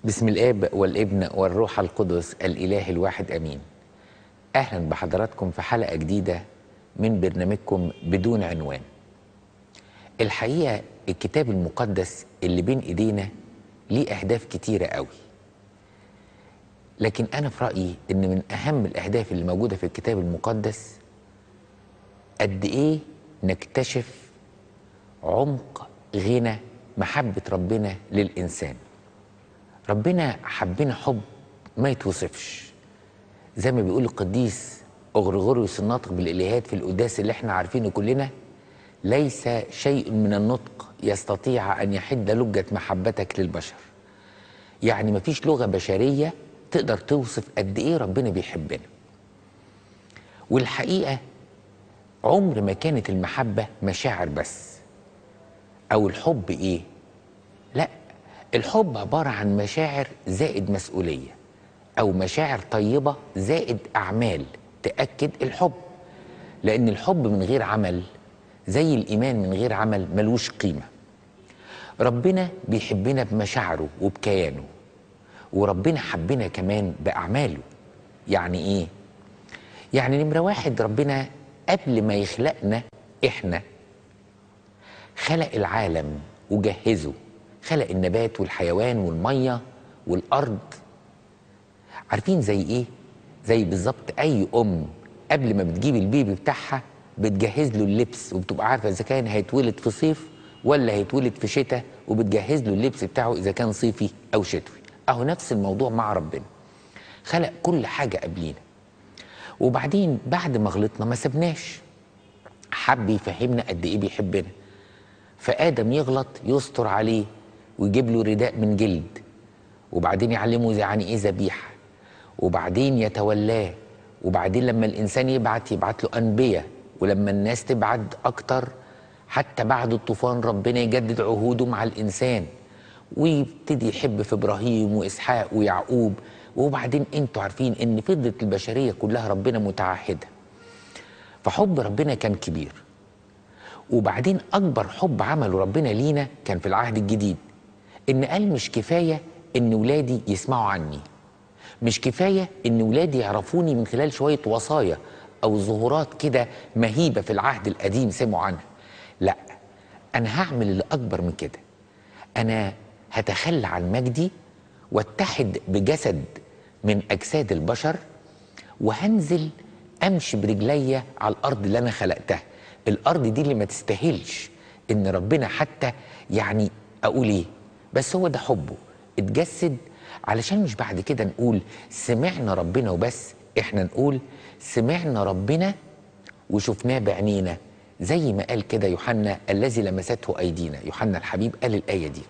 بسم الاب والابن والروح القدس الاله الواحد امين اهلا بحضراتكم في حلقه جديده من برنامجكم بدون عنوان الحقيقه الكتاب المقدس اللي بين ايدينا ليه اهداف كتيره قوي لكن انا في رايي ان من اهم الاهداف اللي موجوده في الكتاب المقدس قد ايه نكتشف عمق غنى محبه ربنا للانسان ربنا حبنا حب ما يتوصفش زي ما بيقول القديس اغريغوريوس الناطق بالالهات في القداس اللي احنا عارفينه كلنا ليس شيء من النطق يستطيع ان يحد لجه محبتك للبشر يعني مفيش لغه بشريه تقدر توصف قد ايه ربنا بيحبنا والحقيقه عمر ما كانت المحبه مشاعر بس او الحب ايه لا الحب عباره عن مشاعر زائد مسؤوليه او مشاعر طيبه زائد اعمال تاكد الحب لان الحب من غير عمل زي الايمان من غير عمل ملوش قيمه ربنا بيحبنا بمشاعره وبكيانه وربنا حبنا كمان باعماله يعني ايه يعني نمره واحد ربنا قبل ما يخلقنا احنا خلق العالم وجهزه خلق النبات والحيوان والميه والارض عارفين زي ايه زي بالظبط اي ام قبل ما بتجيب البيبي بتاعها بتجهز له اللبس وبتبقى عارفه اذا كان هيتولد في صيف ولا هيتولد في شتاء وبتجهز له اللبس بتاعه اذا كان صيفي او شتوي اهو نفس الموضوع مع ربنا خلق كل حاجه قبلينا وبعدين بعد ما غلطنا ما سبناش حب يفهمنا قد ايه بيحبنا فادم يغلط يستر عليه ويجيب له رداء من جلد وبعدين يعلمه يعني ايه ذبيحه وبعدين يتولاه وبعدين لما الانسان يبعت يبعت له انبياء ولما الناس تبعد اكتر حتى بعد الطوفان ربنا يجدد عهوده مع الانسان ويبتدي يحب في ابراهيم واسحاق ويعقوب وبعدين انتوا عارفين ان فضلت البشريه كلها ربنا متعهده فحب ربنا كان كبير وبعدين اكبر حب عمله ربنا لينا كان في العهد الجديد ان قال مش كفايه ان ولادي يسمعوا عني مش كفايه ان ولادي يعرفوني من خلال شويه وصايا او ظهورات كده مهيبه في العهد القديم سمعوا عنها لا انا هعمل اللي اكبر من كده انا هتخلى عن مجدي واتحد بجسد من اجساد البشر وهنزل امشي برجليا على الارض اللي انا خلقتها الارض دي اللي ما تستاهلش ان ربنا حتى يعني اقول ايه بس هو ده حبه اتجسد علشان مش بعد كده نقول سمعنا ربنا وبس احنا نقول سمعنا ربنا وشفناه بعينينا زي ما قال كده يوحنا الذي لمسته ايدينا يوحنا الحبيب قال الايه دي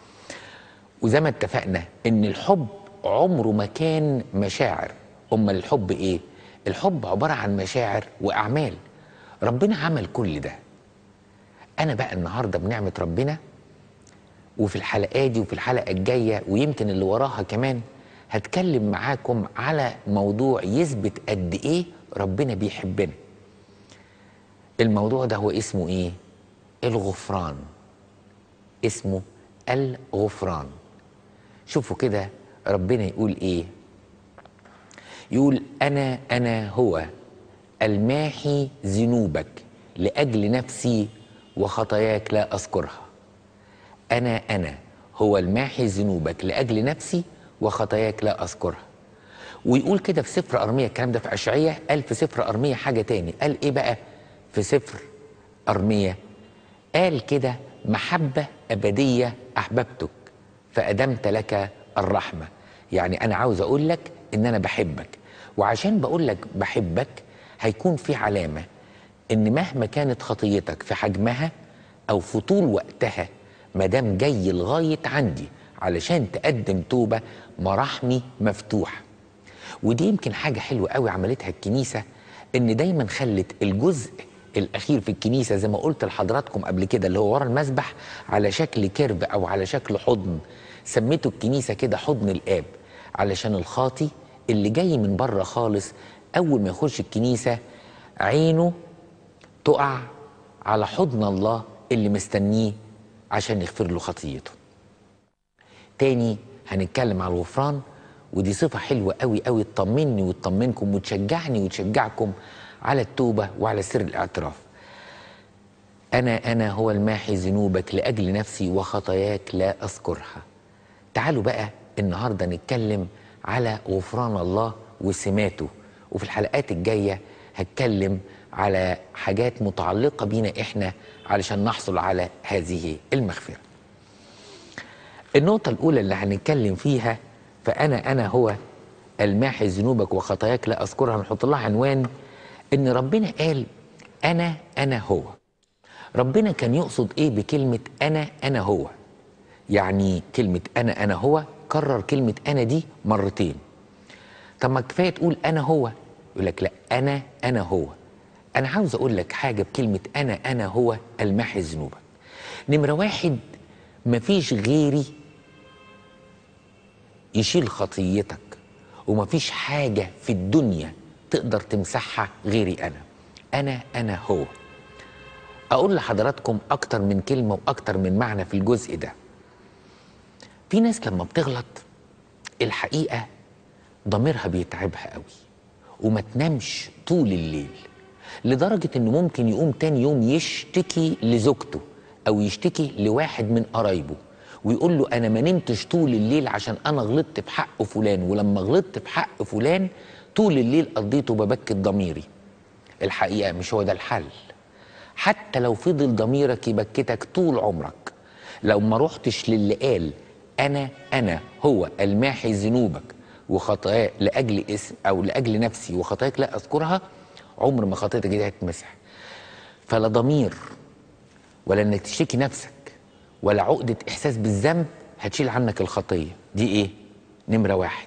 وزي ما اتفقنا ان الحب عمره ما كان مشاعر امال الحب ايه الحب عباره عن مشاعر واعمال ربنا عمل كل ده انا بقى النهارده بنعمه ربنا وفي الحلقه دي وفي الحلقه الجايه ويمكن اللي وراها كمان هتكلم معاكم على موضوع يثبت قد ايه ربنا بيحبنا الموضوع ده هو اسمه ايه الغفران اسمه الغفران شوفوا كده ربنا يقول ايه يقول انا انا هو الماحي ذنوبك لاجل نفسي وخطاياك لا اذكرها انا انا هو الماحي ذنوبك لاجل نفسي وخطاياك لا اذكرها ويقول كده في سفر ارميه الكلام ده في اشعياء قال في سفر ارميه حاجه تاني قال ايه بقى في سفر ارميه قال كده محبه ابديه احببتك فادمت لك الرحمه يعني انا عاوز اقول لك ان انا بحبك وعشان بقول لك بحبك هيكون في علامه ان مهما كانت خطيتك في حجمها او في طول وقتها ما دام جاي لغايه عندي علشان تقدم توبه مراحمي مفتوحه ودي يمكن حاجه حلوه قوي عملتها الكنيسه ان دايما خلت الجزء الاخير في الكنيسه زي ما قلت لحضراتكم قبل كده اللي هو ورا المسبح على شكل كيرف او على شكل حضن سميته الكنيسه كده حضن الاب علشان الخاطي اللي جاي من بره خالص اول ما يخش الكنيسه عينه تقع على حضن الله اللي مستنيه عشان يغفر له خطيته تاني هنتكلم على الغفران ودي صفة حلوة قوي قوي تطمني وتطمنكم وتشجعني وتشجعكم على التوبة وعلى سر الاعتراف أنا أنا هو الماحي ذنوبك لأجل نفسي وخطاياك لا أذكرها تعالوا بقى النهاردة نتكلم على غفران الله وسماته وفي الحلقات الجاية هتكلم على حاجات متعلقة بينا إحنا علشان نحصل على هذه المغفرة النقطة الأولى اللي هنتكلم فيها فأنا أنا هو الماحي ذنوبك وخطاياك لا أذكرها نحط لها عنوان إن ربنا قال أنا أنا هو ربنا كان يقصد إيه بكلمة أنا أنا هو يعني كلمة أنا أنا هو كرر كلمة أنا دي مرتين طب ما كفاية تقول أنا هو يقول لك لا أنا أنا هو أنا عاوز أقول لك حاجة بكلمة أنا أنا هو الماحي ذنوبك نمرة واحد مفيش غيري يشيل خطيتك ومفيش حاجة في الدنيا تقدر تمسحها غيري أنا أنا أنا هو أقول لحضراتكم أكتر من كلمة وأكتر من معنى في الجزء ده في ناس لما بتغلط الحقيقة ضميرها بيتعبها قوي وما تنامش طول الليل لدرجة انه ممكن يقوم تاني يوم يشتكي لزوجته او يشتكي لواحد من قرايبه ويقول له انا ما نمتش طول الليل عشان انا غلطت بحق فلان ولما غلطت بحق فلان طول الليل قضيته ببكت ضميري الحقيقة مش هو ده الحل حتى لو فضل ضميرك يبكتك طول عمرك لو ما رحتش للي قال انا انا هو الماحي ذنوبك وخطايا لاجل اسم او لاجل نفسي وخطاياك لا اذكرها عمر ما خطيتك دي هتتمسح فلا ضمير ولا انك تشتكي نفسك ولا عقدة احساس بالذنب هتشيل عنك الخطية دي ايه نمرة واحد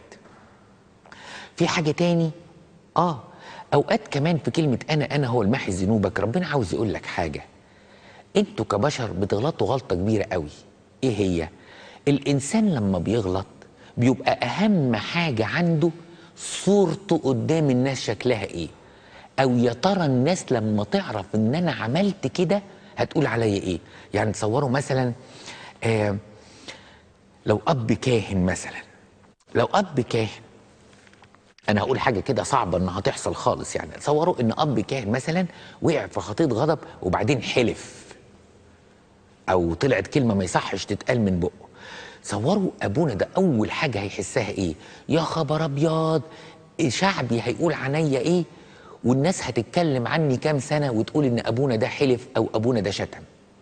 في حاجة تاني اه اوقات كمان في كلمة انا انا هو الماحي ذنوبك ربنا عاوز يقول لك حاجة انتوا كبشر بتغلطوا غلطة كبيرة قوي ايه هي الانسان لما بيغلط بيبقى اهم حاجة عنده صورته قدام الناس شكلها ايه او يا ترى الناس لما تعرف ان انا عملت كده هتقول عليا ايه يعني تصوروا مثلا آه لو اب كاهن مثلا لو اب كاهن انا هقول حاجه كده صعبه انها تحصل خالص يعني تصوروا ان اب كاهن مثلا وقع في خطيه غضب وبعدين حلف او طلعت كلمه ما يصحش تتقال من بقه تصوروا ابونا ده اول حاجه هيحسها ايه يا خبر ابيض شعبي هيقول عنيا ايه والناس هتتكلم عني كام سنه وتقول ان ابونا ده حلف او ابونا ده شتم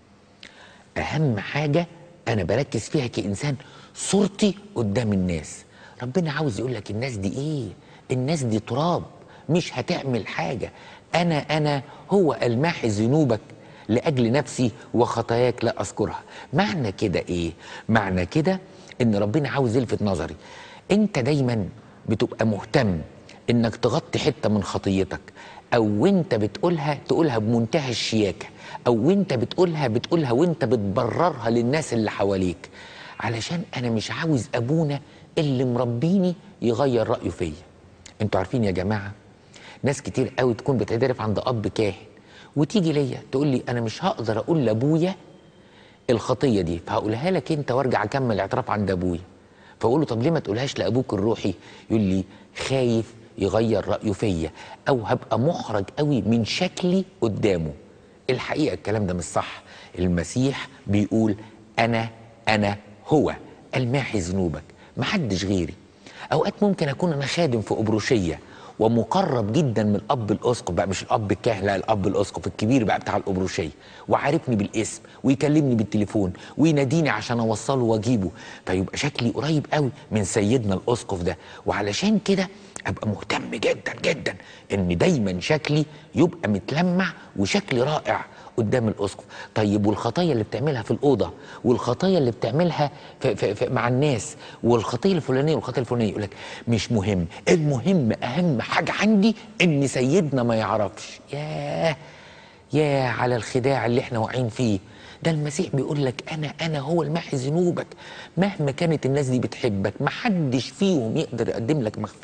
اهم حاجه انا بركز فيها كانسان صورتي قدام الناس ربنا عاوز يقول لك الناس دي ايه الناس دي تراب مش هتعمل حاجه انا انا هو الماحي ذنوبك لاجل نفسي وخطاياك لا اذكرها معنى كده ايه معنى كده ان ربنا عاوز يلفت نظري انت دايما بتبقى مهتم انك تغطي حته من خطيتك او وانت بتقولها تقولها بمنتهى الشياكه او وانت بتقولها بتقولها وانت بتبررها للناس اللي حواليك علشان انا مش عاوز ابونا اللي مربيني يغير رايه فيا انتوا عارفين يا جماعه ناس كتير قوي تكون بتعترف عند اب كاهن وتيجي ليا تقول لي انا مش هقدر اقول لابويا الخطيه دي فهقولها لك انت وارجع اكمل اعتراف عند ابويا فاقول له طب ليه ما تقولهاش لابوك الروحي يقول لي خايف يغير رايه فيا او هبقى محرج قوي من شكلي قدامه الحقيقه الكلام ده مش صح المسيح بيقول انا انا هو الماحي ذنوبك محدش غيري اوقات ممكن اكون انا خادم في ابروشيه ومقرب جدا من الاب الاسقف بقى مش الاب الكاهن لا الاب الاسقف الكبير بقى بتاع الابروشيه وعارفني بالاسم ويكلمني بالتليفون ويناديني عشان اوصله واجيبه فيبقى شكلي قريب قوي من سيدنا الاسقف ده وعلشان كده ابقى مهتم جدا جدا ان دايما شكلي يبقى متلمع وشكلي رائع قدام الاسقف طيب والخطايا اللي بتعملها في الاوضه والخطايا اللي بتعملها في في في مع الناس والخطيه الفلانيه والخطيه الفلانيه يقول لك مش مهم المهم اهم حاجه عندي ان سيدنا ما يعرفش ياه ياه على الخداع اللي احنا واقعين فيه ده المسيح بيقول لك انا انا هو الماحي ذنوبك مهما كانت الناس دي بتحبك محدش فيهم يقدر يقدم لك مغفره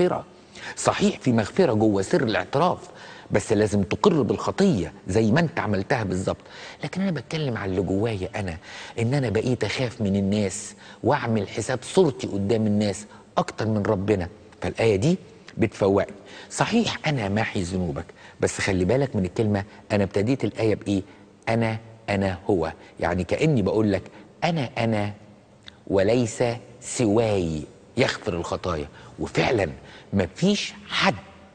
صحيح في مغفره جوه سر الاعتراف بس لازم تقر بالخطيه زي ما انت عملتها بالظبط لكن انا بتكلم على اللي جوايا انا ان انا بقيت اخاف من الناس واعمل حساب صورتي قدام الناس اكتر من ربنا فالايه دي بتفوقني صحيح انا ماحي ذنوبك بس خلي بالك من الكلمه انا ابتديت الايه بايه انا انا هو يعني كاني بقول لك انا انا وليس سواي يغفر الخطايا وفعلا مفيش حد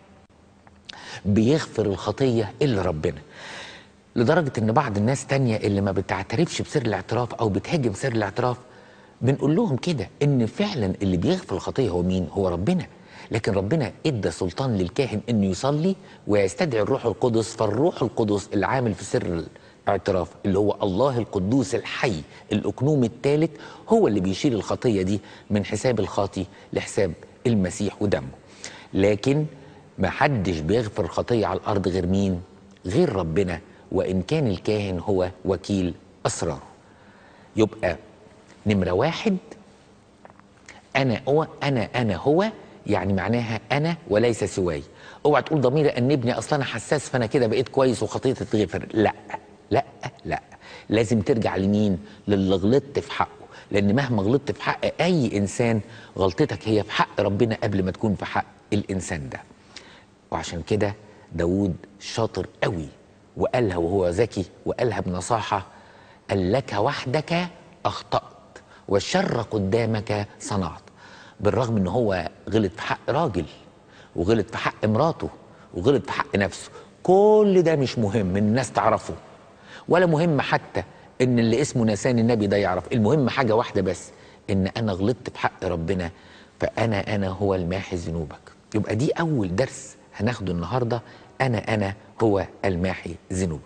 بيغفر الخطية إلا ربنا لدرجة إن بعض الناس تانية اللي ما بتعترفش بسر الاعتراف أو بتهاجم سر الاعتراف بنقول لهم كده إن فعلا اللي بيغفر الخطية هو مين؟ هو ربنا لكن ربنا ادى سلطان للكاهن انه يصلي ويستدعي الروح القدس فالروح القدس اللي عامل في سر الاعتراف اللي هو الله القدوس الحي الاكنوم الثالث هو اللي بيشيل الخطيه دي من حساب الخاطي لحساب المسيح ودمه لكن ما حدش بيغفر الخطيه على الارض غير مين غير ربنا وان كان الكاهن هو وكيل اسراره يبقى نمره واحد انا هو انا انا هو يعني معناها انا وليس سواي اوعى تقول ضميري انبني اصلا انا حساس فانا كده بقيت كويس وخطيتي تتغفر لا لا لا لازم ترجع لمين للي غلطت في حقه لان مهما غلطت في حق اي انسان غلطتك هي في حق ربنا قبل ما تكون في حق الانسان ده وعشان كده داود شاطر قوي وقالها وهو ذكي وقالها بنصاحة قال لك وحدك أخطأت والشر قدامك صنعت بالرغم ان هو غلط في حق راجل وغلط في حق مراته وغلط في حق نفسه كل ده مش مهم الناس تعرفه ولا مهم حتى ان اللي اسمه نسان النبي ده يعرف المهم حاجة واحدة بس ان انا غلطت في حق ربنا فانا انا هو الماحي ذنوبك يبقى دي اول درس هناخده النهارده انا انا هو الماحي ذنوبك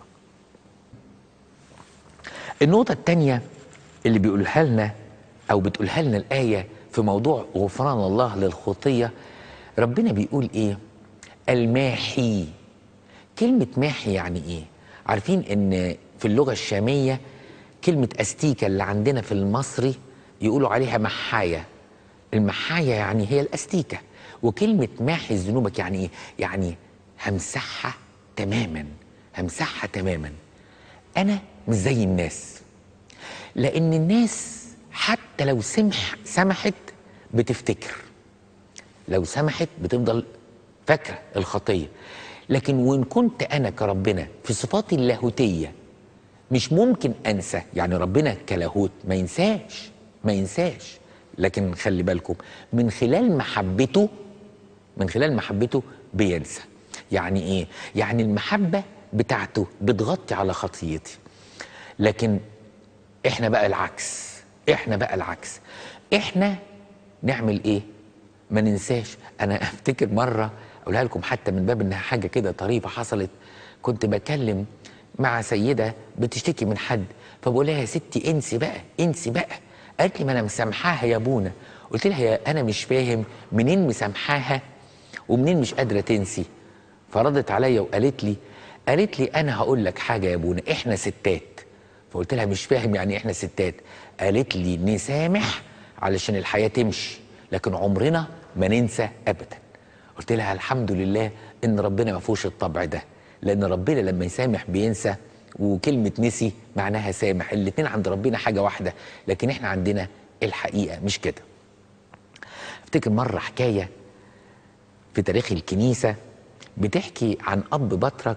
النقطة الثانية اللي بيقولها لنا أو بتقولها لنا الآية في موضوع غفران الله للخطية ربنا بيقول إيه؟ الماحي كلمة ماحي يعني إيه؟ عارفين إن في اللغة الشامية كلمة أستيكة اللي عندنا في المصري يقولوا عليها محاية المحاية يعني هي الأستيكة وكلمة ماحي ذنوبك يعني إيه؟ يعني همسحها تماما همسحها تماما أنا مش زي الناس لأن الناس حتى لو سمح سمحت بتفتكر لو سمحت بتفضل فاكرة الخطية لكن وإن كنت أنا كربنا في صفاتي اللاهوتية مش ممكن أنسى يعني ربنا كلاهوت ما ينساش ما ينساش لكن خلي بالكم من خلال محبته من خلال محبته بينسى يعني ايه يعني المحبة بتاعته بتغطي على خطيتي لكن احنا بقى العكس احنا بقى العكس احنا نعمل ايه ما ننساش انا افتكر مره اقولها لكم حتى من باب انها حاجه كده طريفه حصلت كنت بكلم مع سيده بتشتكي من حد فبقول لها يا ستي انسي بقى انسي بقى قالت لي ما انا مسامحاها يا ابونا قلت لها يا انا مش فاهم منين مسامحاها ومنين مش قادره تنسي فردت عليا وقالت لي قالت لي انا هقول لك حاجه يا ابونا احنا ستات فقلت لها مش فاهم يعني احنا ستات قالت لي نسامح علشان الحياه تمشي لكن عمرنا ما ننسى ابدا قلت لها الحمد لله ان ربنا ما فيهوش الطبع ده لان ربنا لما يسامح بينسى وكلمه نسي معناها سامح الاتنين عند ربنا حاجه واحده لكن احنا عندنا الحقيقه مش كده افتكر مره حكايه في تاريخ الكنيسه بتحكي عن اب بطرك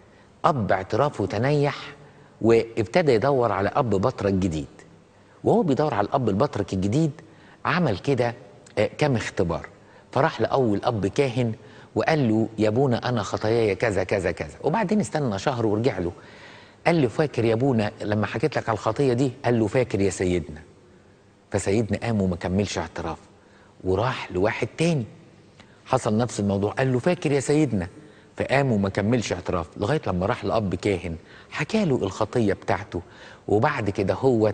اب اعترافه تنيح وابتدى يدور على اب بطرك جديد وهو بيدور على الاب البطرك الجديد عمل كده آه، كام اختبار فراح لاول اب كاهن وقال له يا ابونا انا خطاياي كذا كذا كذا وبعدين استنى شهر ورجع له قال له فاكر يا ابونا لما حكيت لك على الخطيه دي قال له فاكر يا سيدنا فسيدنا قام وما كملش اعتراف وراح لواحد تاني حصل نفس الموضوع قال له فاكر يا سيدنا فقام وما كملش اعتراف لغايه لما راح لاب كاهن حكى له الخطيه بتاعته وبعد كده هوت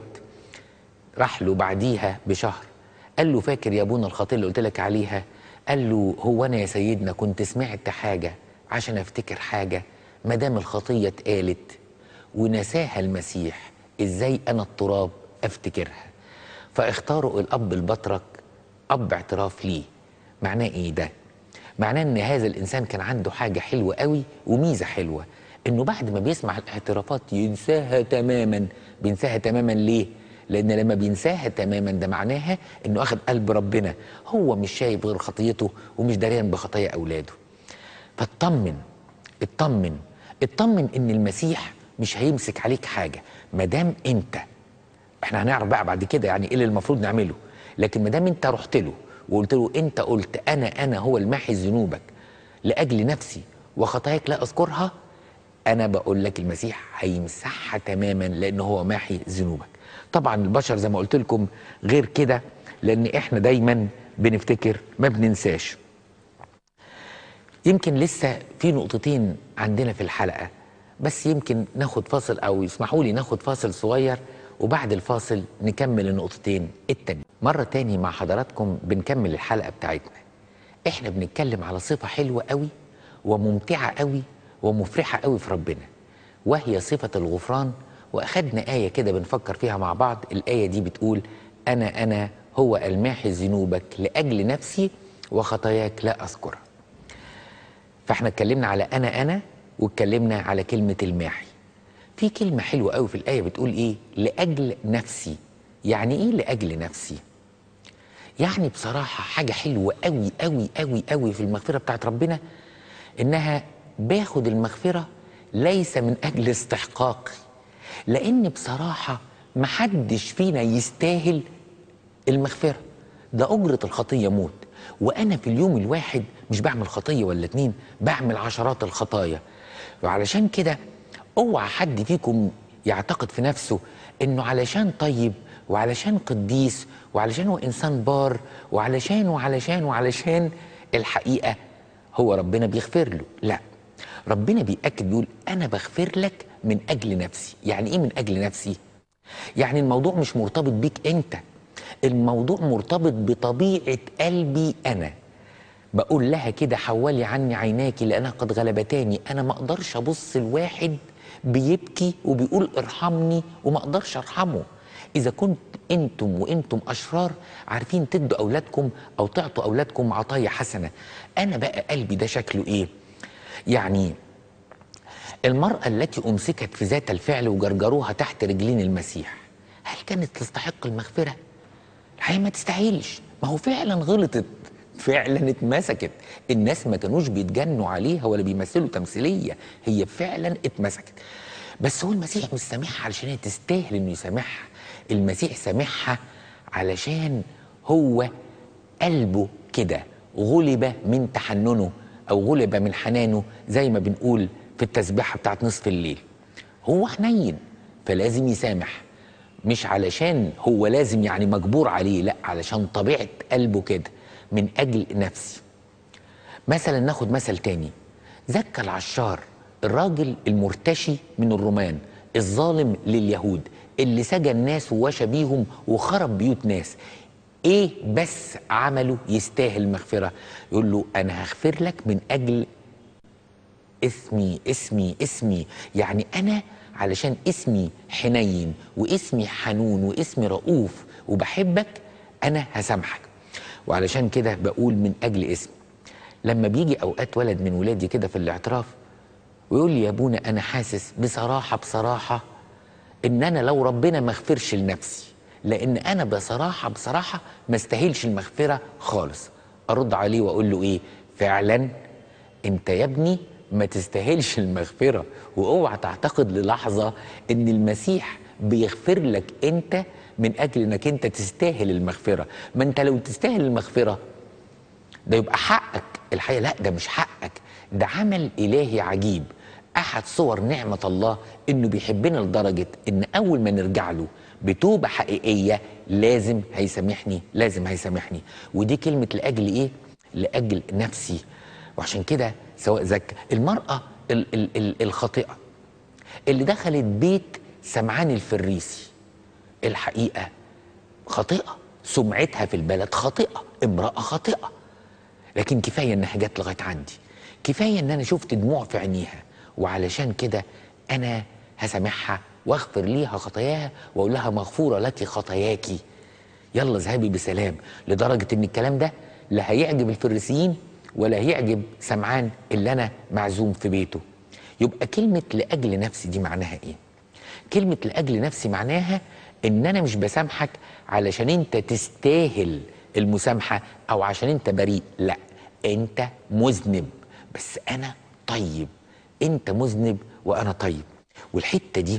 راح له بعديها بشهر قال له فاكر يا ابونا الخطيه اللي قلت لك عليها قال له هو انا يا سيدنا كنت سمعت حاجه عشان افتكر حاجه ما دام الخطيه اتقالت ونساها المسيح ازاي انا التراب افتكرها فاختاروا الاب البطرك اب اعتراف ليه معناه ايه ده معناه ان هذا الانسان كان عنده حاجه حلوه قوي وميزه حلوه انه بعد ما بيسمع الاعترافات ينساها تماما بينساها تماما ليه لان لما بينساها تماما ده معناها انه اخذ قلب ربنا هو مش شايف غير خطيته ومش داريان بخطايا اولاده فاطمن اطمن اطمن ان المسيح مش هيمسك عليك حاجه ما دام انت احنا هنعرف بقى بعد كده يعني ايه اللي المفروض نعمله لكن ما دام انت رحت له وقلت له انت قلت انا انا هو الماحي ذنوبك لاجل نفسي وخطاياك لا اذكرها انا بقول لك المسيح هيمسحها تماما لان هو ماحي ذنوبك طبعا البشر زي ما قلت لكم غير كده لان احنا دايما بنفتكر ما بننساش يمكن لسه في نقطتين عندنا في الحلقه بس يمكن ناخد فاصل او يسمحوا لي ناخد فاصل صغير وبعد الفاصل نكمل النقطتين التانية مرة تاني مع حضراتكم بنكمل الحلقة بتاعتنا احنا بنتكلم على صفة حلوة قوي وممتعة قوي ومفرحة قوي في ربنا وهي صفة الغفران واخدنا آية كده بنفكر فيها مع بعض الآية دي بتقول أنا أنا هو الماحي ذنوبك لأجل نفسي وخطاياك لا أذكرها فاحنا اتكلمنا على أنا أنا واتكلمنا على كلمة الماحي في كلمة حلوة قوي في الآية بتقول إيه؟ لأجل نفسي. يعني إيه لأجل نفسي؟ يعني بصراحة حاجة حلوة قوي قوي قوي قوي في المغفرة بتاعت ربنا إنها باخد المغفرة ليس من أجل استحقاقي. لأن بصراحة محدش فينا يستاهل المغفرة. ده أجرة الخطية موت. وأنا في اليوم الواحد مش بعمل خطية ولا اتنين، بعمل عشرات الخطايا. وعلشان كده اوعى حد فيكم يعتقد في نفسه انه علشان طيب وعلشان قديس وعلشان هو انسان بار وعلشان وعلشان وعلشان الحقيقه هو ربنا بيغفر له لا ربنا بيأكد بيقول انا بغفر لك من اجل نفسي يعني ايه من اجل نفسي يعني الموضوع مش مرتبط بيك انت الموضوع مرتبط بطبيعه قلبي انا بقول لها كده حولي عني عيناك لانها قد غلبتاني انا ما اقدرش ابص لواحد بيبكي وبيقول ارحمني وما اقدرش ارحمه اذا كنت انتم وانتم اشرار عارفين تدوا اولادكم او تعطوا اولادكم عطايا حسنه انا بقى قلبي ده شكله ايه يعني المراه التي امسكت في ذات الفعل وجرجروها تحت رجلين المسيح هل كانت تستحق المغفره الحقيقه ما تستاهلش ما هو فعلا غلطت فعلا اتمسكت الناس ما كانوش بيتجنوا عليها ولا بيمثلوا تمثيليه هي فعلا اتمسكت بس هو المسيح مش سامحها علشان هي تستاهل انه يسامحها المسيح سامحها علشان هو قلبه كده غلب من تحننه او غلب من حنانه زي ما بنقول في التسبيحه بتاعت نصف الليل هو حنين فلازم يسامح مش علشان هو لازم يعني مجبور عليه لا علشان طبيعه قلبه كده من اجل نفسي مثلا ناخد مثل تاني زكى العشار الراجل المرتشي من الرومان الظالم لليهود اللي سجن ناس ووشى بيهم وخرب بيوت ناس ايه بس عمله يستاهل المغفرة يقول له انا هغفر لك من اجل اسمي اسمي اسمي يعني انا علشان اسمي حنين واسمي حنون واسمي رؤوف وبحبك انا هسامحك وعلشان كده بقول من اجل اسمي لما بيجي اوقات ولد من ولادي كده في الاعتراف ويقول لي يا ابونا انا حاسس بصراحه بصراحه ان انا لو ربنا ما اغفرش لنفسي لان انا بصراحه بصراحه ما استاهلش المغفره خالص ارد عليه واقول له ايه فعلا انت يا ابني ما تستاهلش المغفره واوعى تعتقد للحظه ان المسيح بيغفر لك انت من اجل انك انت تستاهل المغفره ما انت لو تستاهل المغفره ده يبقى حقك الحقيقه لا ده مش حقك ده عمل الهي عجيب احد صور نعمه الله انه بيحبنا لدرجه ان اول ما نرجع له بتوبه حقيقيه لازم هيسامحني لازم هيسامحني ودي كلمه لاجل ايه لاجل نفسي وعشان كده سواء زكى المراه ال- ال- ال- الخاطئه اللي دخلت بيت سمعان الفريسي الحقيقه خاطئه سمعتها في البلد خاطئه امراه خاطئه لكن كفايه انها جت لغايه عندي كفايه ان انا شفت دموع في عينيها وعلشان كده انا هسامحها واغفر ليها خطاياها واقول لها مغفوره لك خطاياكي يلا اذهبي بسلام لدرجه ان الكلام ده لا هيعجب الفريسيين ولا هيعجب سمعان اللي انا معزوم في بيته يبقى كلمه لاجل نفسي دي معناها ايه كلمه لاجل نفسي معناها ان انا مش بسامحك علشان انت تستاهل المسامحه او عشان انت بريء لا انت مذنب بس انا طيب انت مذنب وانا طيب والحته دي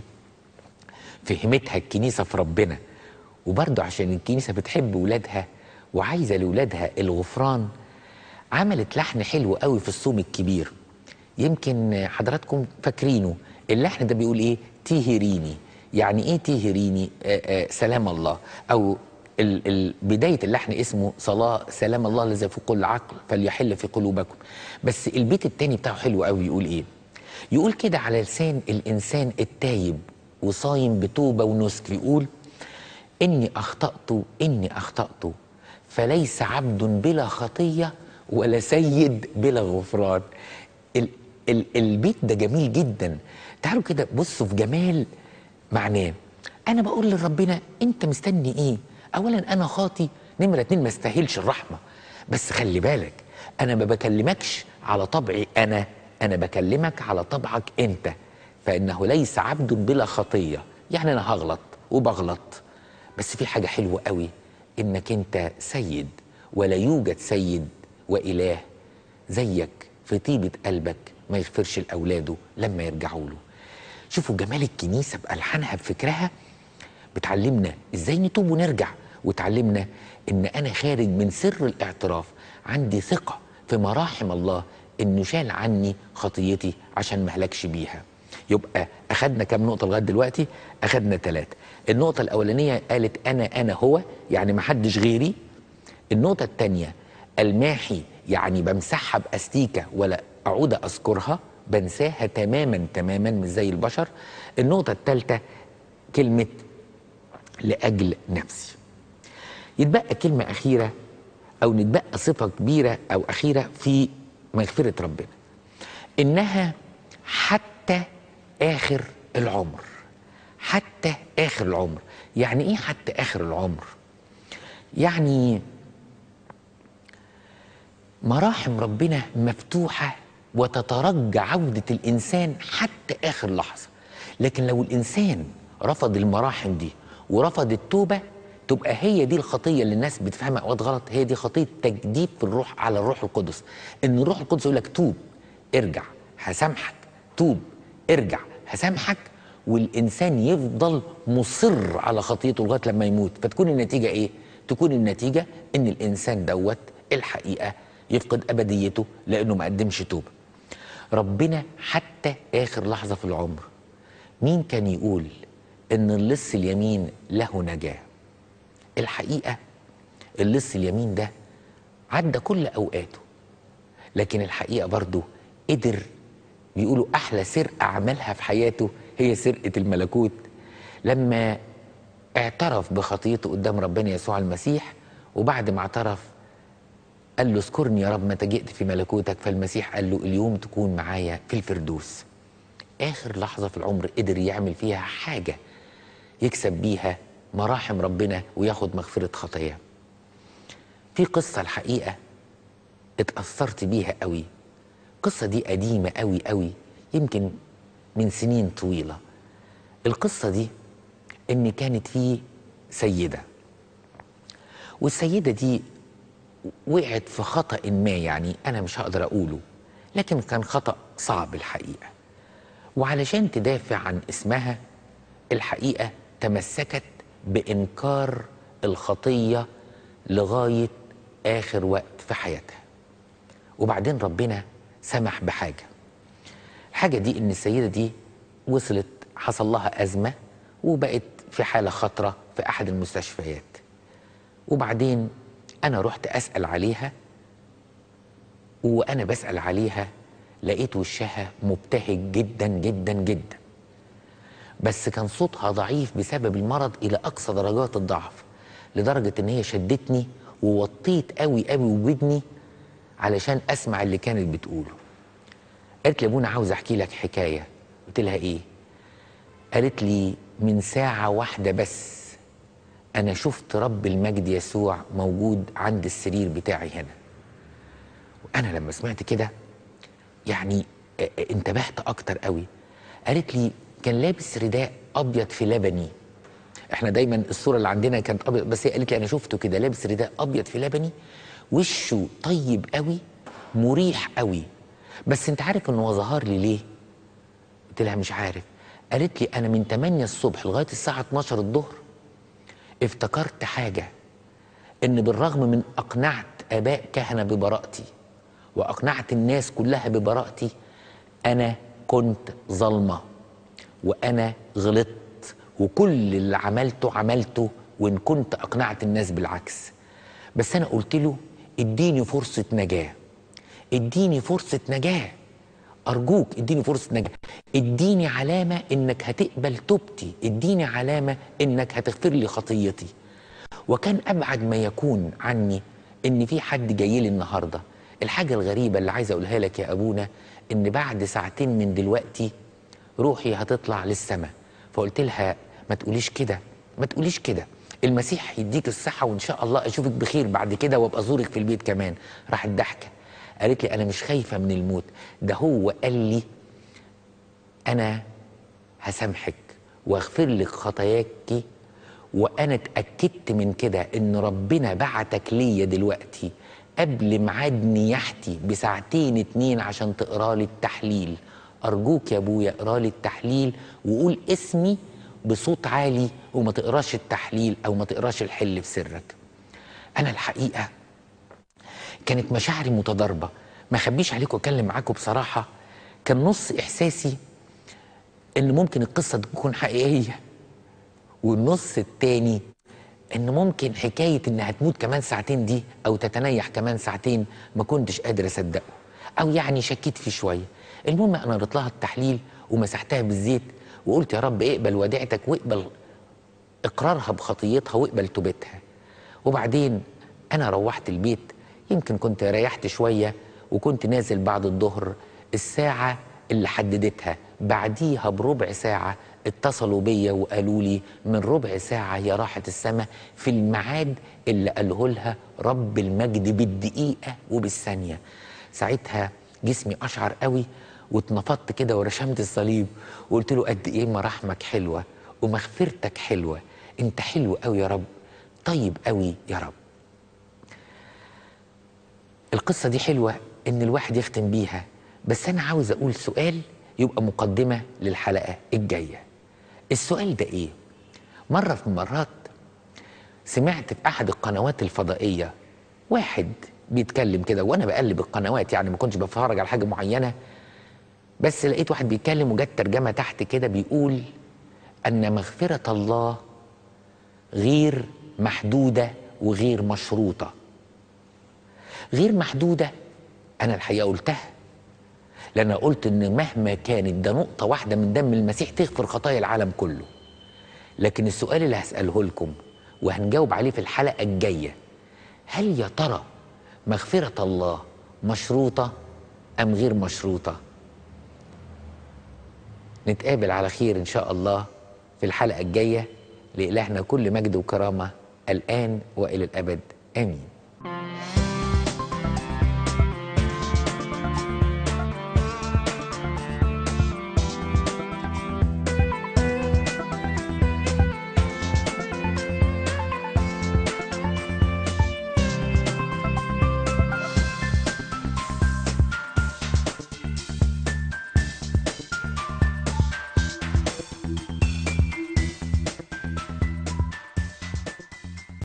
فهمتها الكنيسه في ربنا وبرضه عشان الكنيسه بتحب ولادها وعايزه لاولادها الغفران عملت لحن حلو قوي في الصوم الكبير يمكن حضراتكم فاكرينه اللحن ده بيقول ايه تيهريني يعني ايه تيهريني آآ آآ سلام الله او ال ال بدايه اللحن اسمه صلاه سلام الله الذي في كل عقل فليحل في قلوبكم بس البيت التاني بتاعه حلو قوي يقول ايه يقول كده على لسان الانسان التايب وصايم بتوبه ونسك يقول اني اخطات اني اخطات فليس عبد بلا خطيه ولا سيد بلا غفران ال ال البيت ده جميل جدا تعالوا كده بصوا في جمال معناه انا بقول لربنا انت مستني ايه اولا انا خاطي نمره اتنين ما استاهلش الرحمه بس خلي بالك انا ما بكلمكش على طبعي انا انا بكلمك على طبعك انت فانه ليس عبد بلا خطيه يعني انا هغلط وبغلط بس في حاجه حلوه قوي انك انت سيد ولا يوجد سيد واله زيك في طيبه قلبك ما يغفرش لاولاده لما يرجعوا له شوفوا جمال الكنيسه بالحانها بفكرها بتعلمنا ازاي نتوب ونرجع وتعلمنا ان انا خارج من سر الاعتراف عندي ثقه في مراحم الله انه شال عني خطيتي عشان ما اهلكش بيها يبقى اخدنا كام نقطه لغايه دلوقتي اخدنا ثلاثه النقطه الاولانيه قالت انا انا هو يعني ما حدش غيري النقطه الثانيه الماحي يعني بمسحها باستيكه ولا اعود اذكرها بنساها تماما تماما مش زي البشر النقطه الثالثه كلمه لاجل نفسي يتبقى كلمه اخيره او نتبقى صفه كبيره او اخيره في مغفره ربنا انها حتى اخر العمر حتى اخر العمر يعني ايه حتى اخر العمر يعني مراحم ربنا مفتوحه وتترجى عوده الانسان حتى اخر لحظه لكن لو الانسان رفض المراحم دي ورفض التوبه تبقى هي دي الخطيه اللي الناس بتفهمها اوقات غلط هي دي خطيه تجديد في الروح على الروح القدس ان الروح القدس يقول لك توب ارجع هسامحك توب ارجع هسامحك والانسان يفضل مصر على خطيته لغايه لما يموت فتكون النتيجه ايه تكون النتيجه ان الانسان دوت الحقيقه يفقد ابديته لانه ما قدمش توبه ربنا حتى اخر لحظه في العمر مين كان يقول ان اللص اليمين له نجاه الحقيقه اللص اليمين ده عدى كل اوقاته لكن الحقيقه برضه قدر بيقولوا احلى سرقه عملها في حياته هي سرقه الملكوت لما اعترف بخطيته قدام ربنا يسوع المسيح وبعد ما اعترف قال له اذكرني يا رب متى جئت في ملكوتك فالمسيح قال له اليوم تكون معايا في الفردوس اخر لحظه في العمر قدر يعمل فيها حاجه يكسب بيها مراحم ربنا وياخد مغفره خطاياه في قصه الحقيقه اتاثرت بيها قوي القصه دي قديمه قوي قوي يمكن من سنين طويله القصه دي ان كانت في سيده والسيده دي وقعت في خطا ما يعني انا مش هقدر اقوله لكن كان خطا صعب الحقيقه وعلشان تدافع عن اسمها الحقيقه تمسكت بانكار الخطيه لغايه اخر وقت في حياتها وبعدين ربنا سمح بحاجه الحاجه دي ان السيده دي وصلت حصل لها ازمه وبقت في حاله خطره في احد المستشفيات وبعدين انا رحت اسال عليها وانا بسال عليها لقيت وشها مبتهج جدا جدا جدا بس كان صوتها ضعيف بسبب المرض الى اقصى درجات الضعف لدرجه ان هي شدتني ووطيت قوي قوي ودني علشان اسمع اللي كانت بتقوله قالت لي ابونا عاوز احكي لك حكايه قلت لها ايه قالت لي من ساعه واحده بس انا شفت رب المجد يسوع موجود عند السرير بتاعي هنا انا لما سمعت كده يعني اه، اه، انتبهت اكتر قوي قالت لي كان لابس رداء ابيض في لبني احنا دايما الصوره اللي عندنا كانت ابيض بس هي قالت لي انا شفته كده لابس رداء ابيض في لبني وشه طيب قوي مريح قوي بس انت عارف انه هو ظهر لي ليه قلت لها مش عارف قالت لي انا من 8 الصبح لغايه الساعه 12 الظهر افتكرت حاجه ان بالرغم من اقنعت اباء كهنه ببراءتي واقنعت الناس كلها ببراءتي انا كنت ظلمه وانا غلطت وكل اللي عملته عملته وان كنت اقنعت الناس بالعكس بس انا قلت له اديني فرصه نجاه اديني فرصه نجاه ارجوك اديني فرصه نجاه اديني علامه انك هتقبل توبتي اديني علامه انك هتغفر لي خطيتي وكان ابعد ما يكون عني ان في حد جاي لي النهارده الحاجه الغريبه اللي عايز اقولها لك يا ابونا ان بعد ساعتين من دلوقتي روحي هتطلع للسماء فقلت لها ما تقوليش كده ما تقوليش كده المسيح يديك الصحه وان شاء الله اشوفك بخير بعد كده وابقى ازورك في البيت كمان راحت ضحكه قالت لي انا مش خايفه من الموت ده هو قال لي انا هسامحك واغفر لك خطاياك وانا اتاكدت من كده ان ربنا بعتك ليا دلوقتي قبل ميعاد نياحتي بساعتين اتنين عشان تقرا لي التحليل ارجوك يا ابويا اقرا لي التحليل وقول اسمي بصوت عالي وما تقراش التحليل او ما تقراش الحل في سرك انا الحقيقه كانت مشاعري متضاربه ما اخبيش عليكم اتكلم معاكم بصراحه كان نص احساسي ان ممكن القصه تكون حقيقيه والنص التاني ان ممكن حكايه ان هتموت كمان ساعتين دي او تتنيح كمان ساعتين ما كنتش قادر اصدقه او يعني شكيت فيه شويه المهم انا قريت لها التحليل ومسحتها بالزيت وقلت يا رب اقبل وديعتك واقبل اقرارها بخطيتها واقبل توبتها وبعدين انا روحت البيت يمكن كنت ريحت شويه وكنت نازل بعد الظهر الساعه اللي حددتها بعديها بربع ساعه اتصلوا بيا وقالوا لي من ربع ساعه هي راحت السماء في الميعاد اللي قاله لها رب المجد بالدقيقه وبالثانيه ساعتها جسمي اشعر قوي واتنفضت كده ورشمت الصليب وقلت له قد ايه مراحمك حلوه ومغفرتك حلوه انت حلو قوي يا رب طيب قوي يا رب القصة دي حلوة إن الواحد يختم بيها بس أنا عاوز أقول سؤال يبقى مقدمة للحلقة الجاية السؤال ده إيه؟ مرة في مرات سمعت في أحد القنوات الفضائية واحد بيتكلم كده وأنا بقلب القنوات يعني ما كنتش بتفرج على حاجة معينة بس لقيت واحد بيتكلم وجت ترجمة تحت كده بيقول أن مغفرة الله غير محدودة وغير مشروطة غير محدودة أنا الحقيقة قلتها لأن قلت إن مهما كانت ده نقطة واحدة من دم المسيح تغفر خطايا العالم كله لكن السؤال اللي هسأله لكم وهنجاوب عليه في الحلقة الجاية هل يا ترى مغفرة الله مشروطة أم غير مشروطة نتقابل على خير إن شاء الله في الحلقة الجاية لإلهنا كل مجد وكرامة الآن وإلى الأبد آمين